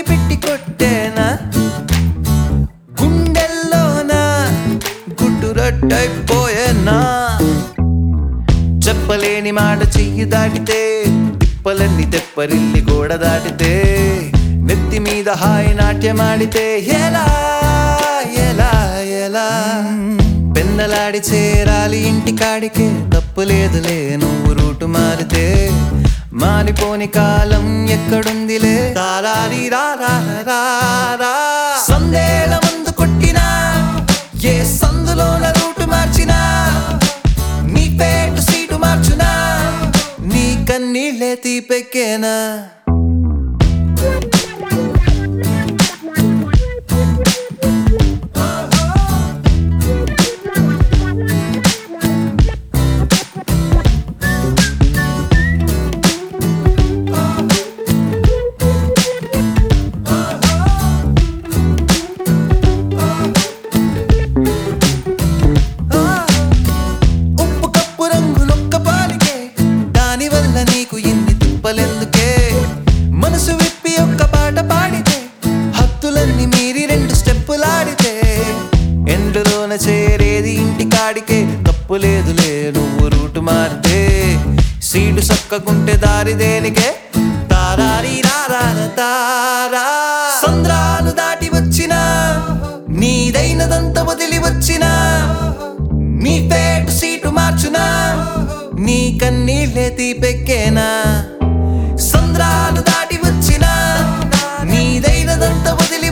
పెట్టి కొట్టేనా గుండెల్లోనా గుట్టు రట్టయిపోయేనా చెప్పలేని మాట చెయ్యి దాటితే తిప్పలన్నీ తెప్పరిల్లి గోడ దాటితే నెత్తి మీద హాయి నాట్యమాడితే ఎలా ఎలా ఎలా పెన్నలాడి చేరాలి ఇంటి కాడికే తప్పులేదులే నువ్వు రూటు మారితే మారిపోని కాలం ఎక్కడుందిలే తారారి రారా సందేళ ముందు కొట్టినా ఏ సందులోన రూటు మార్చినా నీ పేటు సీటు మార్చునా నీ కన్నీళ్ళే తీపెక్కేనా ఉప్పు కప్పు రంగులొక్క పాలికే దానివల్ల నీకు ఇన్ని తిప్పలెందుకే మనసు విప్పి ఒక్క పాట పాడితే హత్తులన్నీ మీరి రెండు స్టెప్పులాడితే ఎండులోన చేరేది ఇంటి కాడికే తప్పు లేదులే నువ్వు రూటు మారితే సీటు సక్కకుంటే దారి దేనికే తారారి రారార తారా సంద్రాలు దాటి వచ్చినా నీదైనదంత వదిలి వచ్చినా నీ పేటు సీటు మార్చునా నీ కన్నీళ్ళే తీపెక్కేనా సంద్రాలు దాటి వచ్చినా నీదైనదంత వదిలి